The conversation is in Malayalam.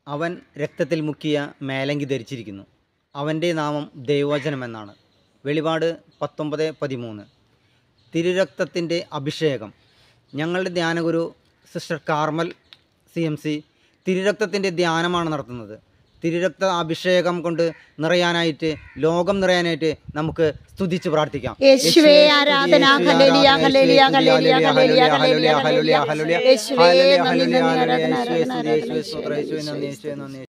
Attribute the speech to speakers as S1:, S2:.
S1: അവൻ രക്തത്തിൽ മുക്കിയ മേലങ്കി ധരിച്ചിരിക്കുന്നു അവൻ്റെ നാമം ദൈവവചനമെന്നാണ് വെളിപാട് പത്തൊമ്പത് പതിമൂന്ന് തിരുരക്തത്തിൻ്റെ അഭിഷേകം ഞങ്ങളുടെ ധ്യാനഗുരു sister Carmel C M C തിരുരക്തത്തിൻ്റെ ധ്യാനമാണ് നടത്തുന്നത് തിരുരക്ത അഭിഷേകം കൊണ്ട് നിറയാനായിട്ട് ലോകം നിറയാനായിട്ട് നമുക്ക് സ്തുതിച്ച് പ്രാർത്ഥിക്കാം
S2: യേശുവേ ആരാധന ഹല്ലേലൂയ ഹല്ലേലൂയ ഹല്ലേലൂയ ഹല്ലേലൂയ ഹല്ലേലൂയ ഹല്ലേലൂയ യേശുവേ നന്ദി നന്ദി ആരാധന ആരാധന ആരാധന
S1: യേശുവേ സ്തുതി, യേശുവേ സ്തോത്രം, യേശുവേ നന്ദി, യേശുവേ നന്ദി